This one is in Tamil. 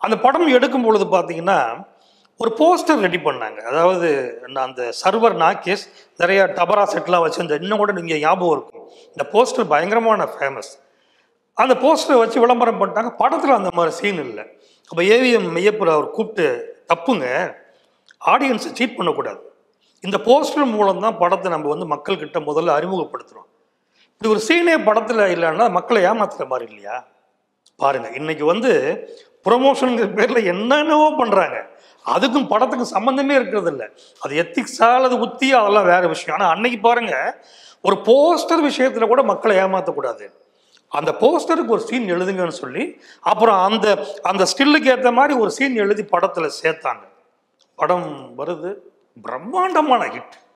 அந்த படம் எடுக்கும் பொழுது பார்த்தீங்கன்னா ஒரு போஸ்டர் ரெடி பண்ணாங்க அதாவது நான் அந்த சர்வர் நாகேஷ் நிறைய டபரா செட்லாம் வச்சு அந்த இன்னும் கூட நீங்கள் ஞாபகம் இருக்கும் இந்த போஸ்டர் பயங்கரமான ஃபேமஸ் அந்த போஸ்டரை வச்சு விளம்பரம் பண்ணிட்டாங்க படத்தில் அந்த மாதிரி சீன் இல்லை அப்போ ஏவிஎம் மெய்யப்பர் அவர் கூப்பிட்டு தப்புங்க ஆடியன்ஸை சீட் பண்ணக்கூடாது இந்த போஸ்டர் மூலம் தான் படத்தை நம்ம வந்து மக்கள்கிட்ட முதல்ல அறிமுகப்படுத்துகிறோம் இப்படி ஒரு சீனே படத்தில் இல்லைன்னா மக்களை ஏமாத்துற மாதிரி இல்லையா பாருங்க இன்னைக்கு வந்து ப்ரொமோஷனுங்கிற பேரில் என்னென்னவோ பண்ணுறாங்க அதுக்கும் படத்துக்கும் சம்மந்தமே இருக்கிறது இல்லை அது எத்திக்ஸா அல்லது உத்தியா அதெல்லாம் வேற விஷயம் ஆனால் அன்னைக்கு பாருங்க ஒரு போஸ்டர் விஷயத்தில் கூட மக்களை ஏமாற்றக்கூடாது அந்த போஸ்டருக்கு ஒரு சீன் எழுதுங்கன்னு சொல்லி அப்புறம் அந்த அந்த ஸ்டில்லுக்கு ஏற்ற மாதிரி ஒரு சீன் எழுதி படத்தில் சேர்த்தாங்க படம் வருது பிரம்மாண்டமான ஹிட்